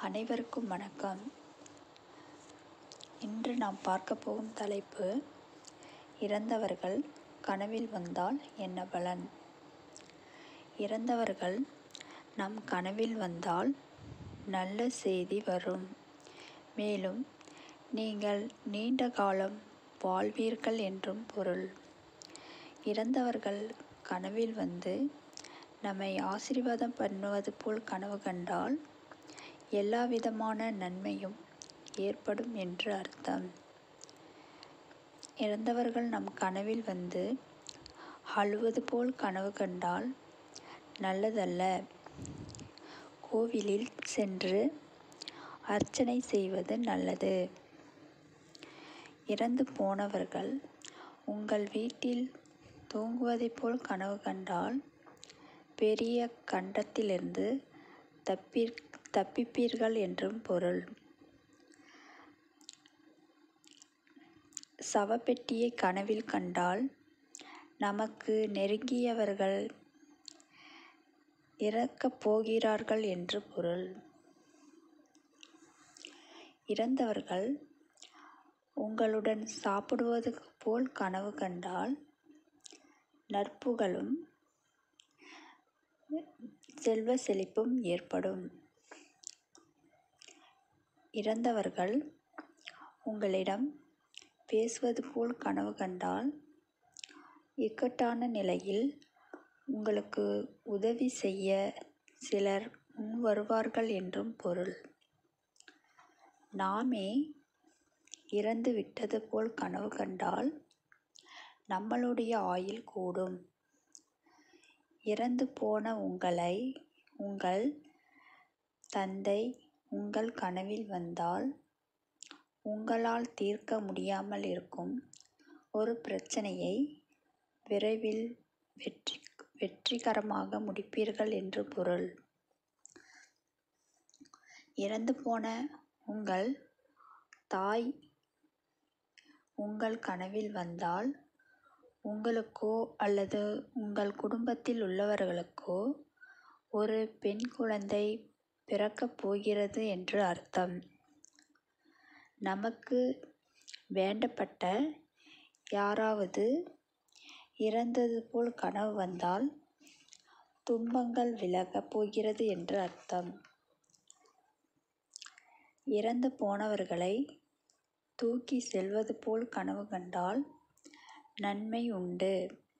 அனைவருக்கும் வணக்கம் இன்று நாம் பார்க்க போகும் தலைப்பு இறந்தவர்கள் கனவில் வந்தால் என்ன பலன் இறந்தவர்கள் நம் கனவில் வந்தால் நல்ல செய்தி வரும் மேலும் நீங்கள் நீண்ட காலம் வாழ்வீர்கள் என்றும் பொருள் இறந்தவர்கள் கனவில் வந்து நம்மை ஆசீர்வாதம் பண்ணுவது போல் கனவு கண்டால் எல்லா விதமான நன்மையும் ஏற்படும் என்று அர்த்தம் இறந்தவர்கள் நம் கனவில் வந்து அழுவது போல் கனவு கண்டால் நல்லதல்ல கோவிலில் சென்று அர்ச்சனை செய்வது நல்லது இறந்து போனவர்கள் உங்கள் வீட்டில் தூங்குவதைப் போல் கனவு கண்டால் பெரிய கண்டத்திலிருந்து தப்பிற் தப்பிப்பீர்கள் என்றும் பொருள் சவப்பெட்டியை கனவில் கண்டால் நமக்கு நெருங்கியவர்கள் இறக்கப் போகிறார்கள் என்று பொருள் இறந்தவர்கள் உங்களுடன் சாப்பிடுவது போல் கனவு கண்டால் நட்புகளும் செல்வ செழிப்பும் ஏற்படும் இறந்தவர்கள் உங்களிடம் பேசுவது போல் கனவு கண்டால் இக்கட்டான நிலையில் உங்களுக்கு உதவி செய்ய சிலர் முன் வருவார்கள் என்றும் பொருள் நாமே இறந்து விட்டது போல் கனவு கண்டால் நம்மளுடைய ஆயுள் கூடும் இறந்து போன உங்களை உங்கள் தந்தை உங்கள் கனவில் வந்தால் உங்களால் தீர்க்க முடியாமல் இருக்கும் ஒரு பிரச்சனையை விரைவில் வெற்றி வெற்றிகரமாக முடிப்பீர்கள் என்று பொருள் இறந்து போன உங்கள் தாய் உங்கள் கனவில் வந்தால் உங்களுக்கோ அல்லது உங்கள் குடும்பத்தில் உள்ளவர்களுக்கோ ஒரு பெண் குழந்தை பிறக்கப் போகிறது என்று அர்த்தம் நமக்கு வேண்டப்பட்ட யாராவது இறந்தது போல் கனவு வந்தால் துன்பங்கள் விலகப் போகிறது என்று அர்த்தம் இறந்து போனவர்களை தூக்கி செல்வது போல் கனவு கண்டால் நன்மை உண்டு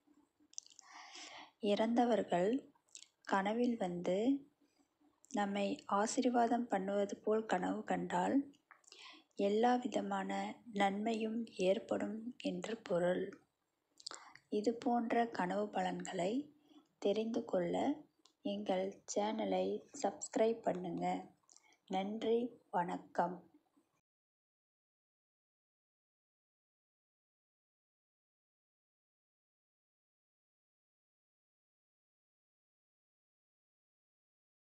இறந்தவர்கள் கனவில் வந்து நம்மை ஆசீர்வாதம் பண்ணுவது போல் கனவு கண்டால் எல்லா விதமான நன்மையும் ஏற்படும் என்று பொருள் இது போன்ற கனவு பலன்களை தெரிந்து கொள்ள எங்கள் சேனலை சப்ஸ்கிரைப் பண்ணுங்க நன்றி வணக்கம்